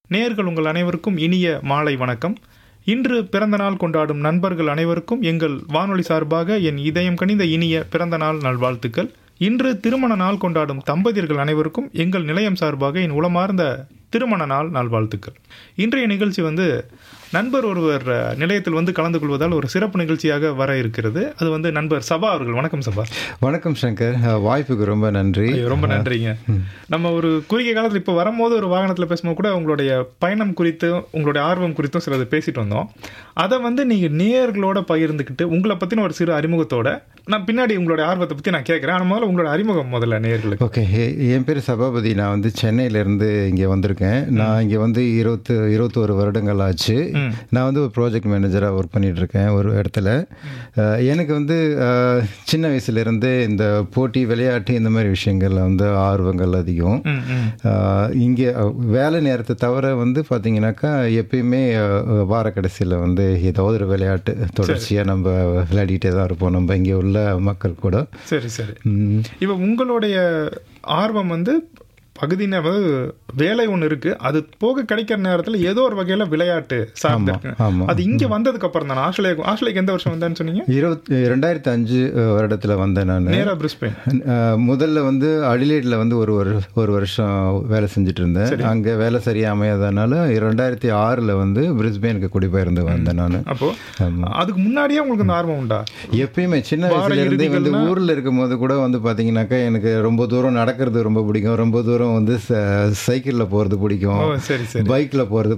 நேயர்கள் உங்கள் அனைவருக்கும் இனிய மாலை வணக்கம் இன்று பிறந்த நாள் கொண்டாடும் நண்பர்கள் அனைவருக்கும் எங்கள் வானொலி சார்பாக என் இதயம் கனிந்த இனிய பிறந்த நாள் நல்வாழ்த்துக்கள் இன்று திருமண நாள் கொண்டாடும் தம்பதியர்கள் அனைவருக்கும் எங்கள் நிலையம் சார்பாக என் உளமார்ந்த திருமண நாள் நல்வாழ்த்துக்கள் இன்றைய நிகழ்ச்சி வந்து நண்பர் ஒருவர் அஹ், நிலையத்தில் வந்து கலந்து கொள்வதால் ஒரு சிறப்பு நிகழ்ச்சியாக வர இருக்கிறது அது வந்து நண்பர் சபா அவர்கள் வணக்கம் சபா வணக்கம் சங்கர் அஹ், வாய்ப்புக்கு ரொம்ப நன்றி ஐயோ, ரொம்ப நன்றிங்க நம்ம ஒரு குறுகிய காலத்தில் இப்போ வரும்போது ஒரு வாகனத்தில் பேசும்போது கூட உங்களுடைய பயணம் குறித்து உங்களுடைய ஆர்வம் குறித்தும் சிலது பேசிட்டு வந்தோம் அதை வந்து நீங்கள் நேயர்களோட பகிர்ந்துக்கிட்டு உங்களை பற்றின ஒரு சிறு அறிமுகத்தோட நான் பின்னாடி உங்களுடைய ஆர்வத்தை பற்றி நான் கேட்குறேன் ஆனால் முதல்ல உங்களோட அறிமுகம் முதல்ல நேயர்களுக்கு ஓகே எ- என் பேர் சபாபதி நான் வந்து சென்னையிலேருந்து இங்கே வந்திருக்கேன் நான் இங்கே வந்து இருபத்து இருபத்தோரு வருடங்கள் ஆச்சு ம். நான் வந்து ஒரு ப்ராஜெக்ட் மேனேஜராக ஒர்க் பண்ணிட்டு இருக்கேன் ஒரு இடத்துல அஹ், எனக்கு வந்து அஹ், சின்ன வயசுலேருந்து இந்த போட்டி விளையாட்டு இந்த மாதிரி விஷயங்கள்ல வந்து ஆர்வங்கள் அதிகம் ம் ம் ஆஹ் இங்கே அஹ், வேலை நேரத்தை தவிர வந்து பார்த்தீங்கன்னாக்கா எப்பயுமே அஹ், வார கடைசியில் வந்து ஏதாவது ஒரு விளையாட்டு தொடர்ச்சியாக நம்ம விளையாடிட்டே தான் இருப்போம் நம்ம இங்கே உள்ள மக்கள் கூட சரி சரி ம், இப்போ உங்களுடைய ஆர்வம் வந்து பகுதி நே- அதாவது வேலை ஒன்று இருக்கு அது போக கிடைக்கிற நேரத்தில் ஏதோ ஒரு வகையில் விளையாட்டு சார்ந்து இருக்கு ஆமா. அது இங்கே வந்ததுக்கு அப்புறம் தான் ஆஸ்திரேலியா ஆஸ்திரேலியாக்கு எந்த வருஷம் வந்தேன்னு சொன்னீங்க இருபத்தி ரெண்டாயிரத்தி அஞ்சு வருடத்தில் வந்தேன் நான் நேரா பிரிஸ்பெயின் முதல்ல வந்து அடிலேட்டில் வந்து ஒரு ஒரு ஒரு வருஷம் வேலை செஞ்சுட்டு இருந்தேன் அங்கே வேலை சரியாக அமையாதனால ரெண்டாயிரத்தி ஆறில் வந்து பிரிஸ்பேனுக்கு குடிபெயர்ந்து வந்தேன் நான் அப்போ அதுக்கு முன்னாடியே உங்களுக்கு இந்த ஆர்வம் உண்டா எப்பயுமே சின்ன வார வயசுல இருந்தே வந்து இறுதிகள்னா- ஊர்ல இருக்கும் போது கூட வந்து பாத்தீங்கன்னாக்கா எனக்கு ரொம்ப தூரம் நடக்கிறது ரொம்ப பிடிக்கும் ரொம்ப தூரம் வந்து ச- சைக்கிள்ல போறது பிடிக்கும் ஓ சரி சரி பைக்ல போறது